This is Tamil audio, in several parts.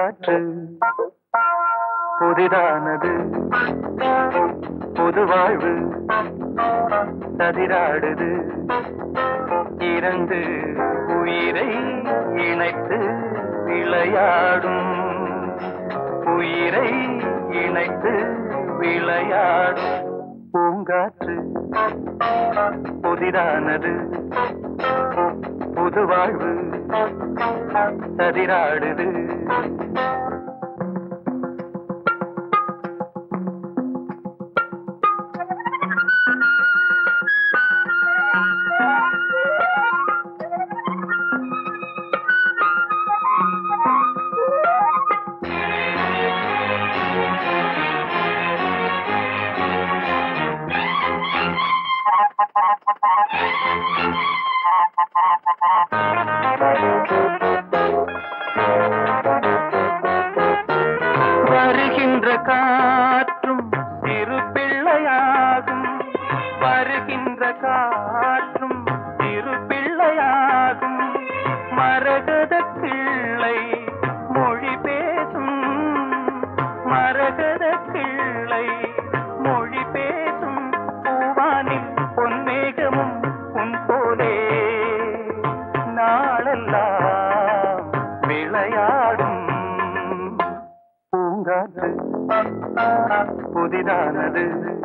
பூங்காற்று புதிதானது புது வாழ்வு சதிராடுது இரண்டு உயிரை இணைத்து விளையாடும் உயிரை இணைத்து விளையாடும் பூங்காற்று புதிதானது புது வாழ்வு சதிராடுது வருகின்ற காற்றும் சிறு பிள்ளையாகும் வருகின்ற காற்றும் சிறு பிள்ளையாகும் மரகத கிள்ளை மொழி பேசும் மரகத கிள்ளை மொழி பேசும் பூவானில் பொன்மேகமும் உன் போலே நாளெல்லாம் விளையாடும் பூங்காற்று புதிதானது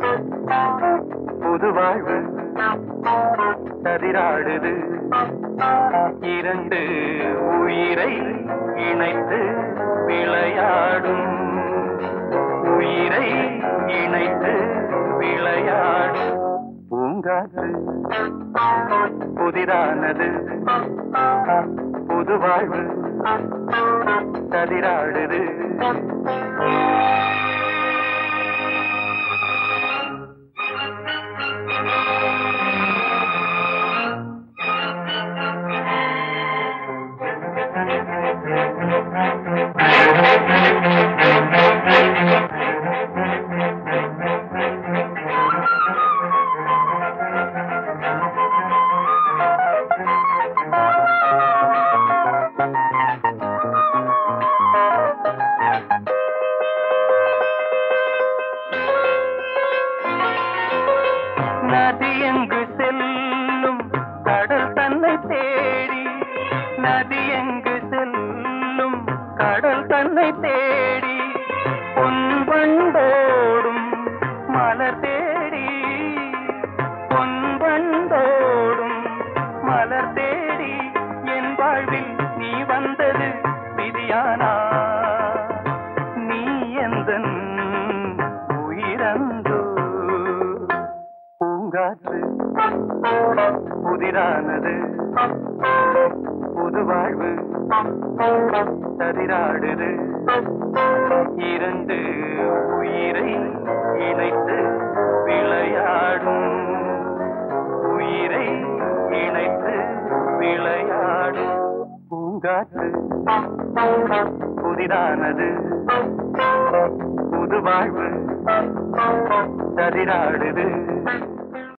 புது வாழ்வு சதிராடுது இரண்டு உயிரை இணைத்து விளையாடும் உயிரை இணைத்து விளையாடும் பூங்காற்று புதிதானது புது வாழ்வு சதிராடுது நதி எங்கு செல்லும் கடல் தன்னை தேடி நதி எங்கு செல்லும் கடல் தன்னை தேடி பொன்பண்டோடும் மலர் தேடி பொன்பண்டோடும் மலர் தேடி என் வாழ்வில் நீ வந்தது விதியானா நீ எந்தன் உயிரந்தோ பூங்காற்று புதிரானது புது வாழ்வு சதிராடுது இரண்டு உயிரை இணைத்து விளையாடும் உயிரை இணைத்து விளையாடும் பூங்காற்று புதிரானது புது வாழ்வு சதிராடுது